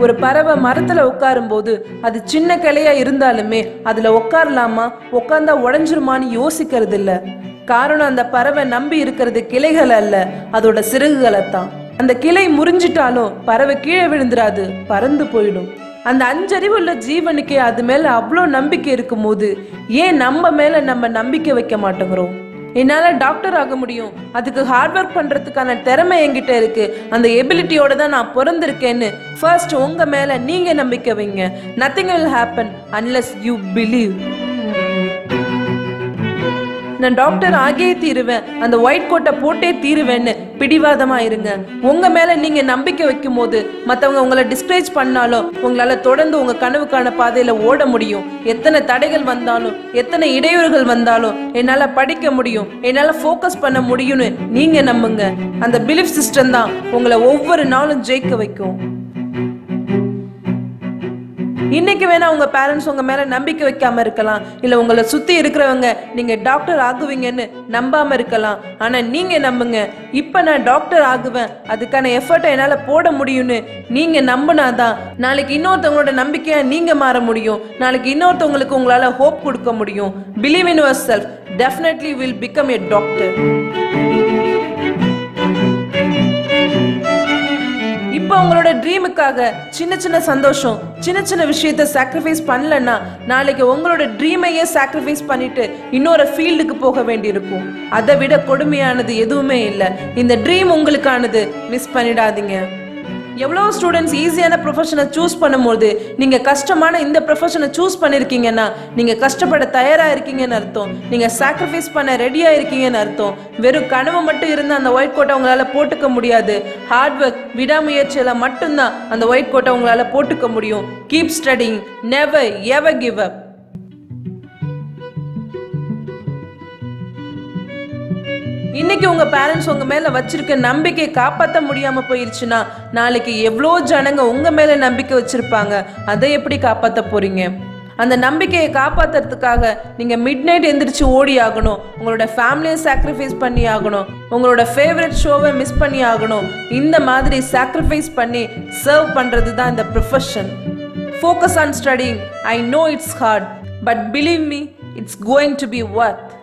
ஒரு பறவை மரத்துல உட்காரும்போது அது சின்ன கிளையா இருந்தாலுமே அதுல உட்காரலாமா உட்கார்ந்தா உடஞ்சிருமான்னு யோசிக்கிறது இல்ல காரணம் அந்த பறவை நம்பி இருக்கிறது கிளைகள் அல்ல அதோட சிறகுகளை தான் அந்த கிளை முறிஞ்சிட்டாலும் பறவை கீழே விழுந்துராது பறந்து போயிடும் அந்த அஞ்சறிவுள்ள ஜீவனுக்கே அது மேல அவ்வளோ நம்பிக்கை இருக்கும்போது ஏன் நம்ம மேல நம்ம நம்பிக்கை வைக்க மாட்டேங்கிறோம் என்னால டாக்டர் ஆக முடியும் அதுக்கு ஹார்ட் ஒர்க் பண்றதுக்கான திறமை என்கிட்ட இருக்கு அந்த எபிலிட்டியோட தான் நான் பிறந்திருக்கேன்னு ஃபர்ஸ்ட் உங்க மேல நீங்க நம்பிக்கை வைங்க nothing will happen unless you believe நான் டாக்டர் ஆகியே தீருவேன் அந்த ஒயிட் கோட்டை போட்டே தீருவேன்னு பிடிவாதமா இருங்க உங்க மேல நீங்க நம்பிக்கை வைக்கும் போது மத்தவங்க உங்களை டிஸ்கரேஜ் பண்ணாலும் உங்களால தொடர்ந்து உங்க கனவுக்கான பாதையில ஓட முடியும் எத்தனை தடைகள் வந்தாலும் எத்தனை இடையூறுகள் வந்தாலும் என்னால படிக்க முடியும் என்னால ஃபோக்கஸ் பண்ண முடியும்னு நீங்க நம்புங்க அந்த பிலீஃப் சிஸ்டம் தான் உங்களை ஒவ்வொரு நாளும் ஜெயிக்க வைக்கும் இன்னைக்கு வேணா உங்க பேரண்ட்ஸ் உங்க மேல நம்பிக்கை வைக்காம இருக்கலாம் இல்ல உங்களை சுத்தி இருக்கிறவங்க நீங்க டாக்டர் ஆகுவீங்கன்னு நம்பாம இருக்கலாம் ஆனா நீங்க நம்புங்க இப்ப நான் டாக்டர் ஆகுவேன் அதுக்கான எஃபர்ட்டை என்னால போட முடியும்னு நீங்க நம்பினாதான் நாளைக்கு இன்னொருத்தவங்களோட நம்பிக்கையா நீங்க மாற முடியும் நாளைக்கு இன்னொருத்தவங்களுக்கு உங்களால ஹோப் கொடுக்க முடியும் believe in yourself definitely will become a doctor இப்போ உங்களோட ட்ரீமுக்காக சின்ன சின்ன சந்தோஷம் சின்ன சின்ன விஷயத்த சாக்ரிஃபைஸ் பண்ணலன்னா நாளைக்கு உங்களோட ட்ரீமையே சாக்ரிஃபைஸ் பண்ணிட்டு இன்னொரு ஃபீல்டுக்கு போக வேண்டியிருக்கும் அதை விட கொடுமையானது எதுவுமே இல்லை இந்த ட்ரீம் உங்களுக்கானது மிஸ் பண்ணிடாதீங்க எவ்வளோ ஸ்டூடெண்ட்ஸ் ஈஸியான ப்ரொஃபஷனை சூஸ் பண்ணும்போது நீங்கள் கஷ்டமான இந்த ப்ரொஃபஷனை சூஸ் பண்ணியிருக்கீங்கன்னா நீங்கள் கஷ்டப்பட தயாராக இருக்கீங்கன்னு அர்த்தம் நீங்கள் சாக்ரிஃபைஸ் பண்ண ரெடியாக இருக்கீங்கன்னு அர்த்தம் வெறும் கனவு மட்டும் இருந்து அந்த ஒயிட் கோட்டை உங்களால் போட்டுக்க முடியாது ஹார்ட் ஒர்க் விடாமுயற்சியில் மட்டும்தான் அந்த ஒயிட் கோட்டை உங்களால் போட்டுக்க முடியும் keep studying never ever give up இன்னைக்கு உங்க பேரண்ட்ஸ் உங்க மேல வச்சிருக்க நம்பிக்கையை காப்பாற்ற முடியாம போயிருச்சுன்னா நாளைக்கு எவ்வளோ ஜனங்க உங்க மேல நம்பிக்கை வச்சிருப்பாங்க அதை எப்படி காப்பாற்ற போறீங்க அந்த நம்பிக்கையை காப்பாத்துறதுக்காக நீங்க மிட் நைட் எந்திரிச்சு ஓடி ஆகணும் உங்களோட ஃபேமிலியை சாக்ரிஃபைஸ் பண்ணி ஆகணும் உங்களோட ஃபேவரட் ஷோவை மிஸ் பண்ணி ஆகணும் இந்த மாதிரி சாக்ரிஃபைஸ் பண்ணி சர்வ் பண்றது தான் இந்த profession focus on studying I know it's hard but believe me it's going to be worth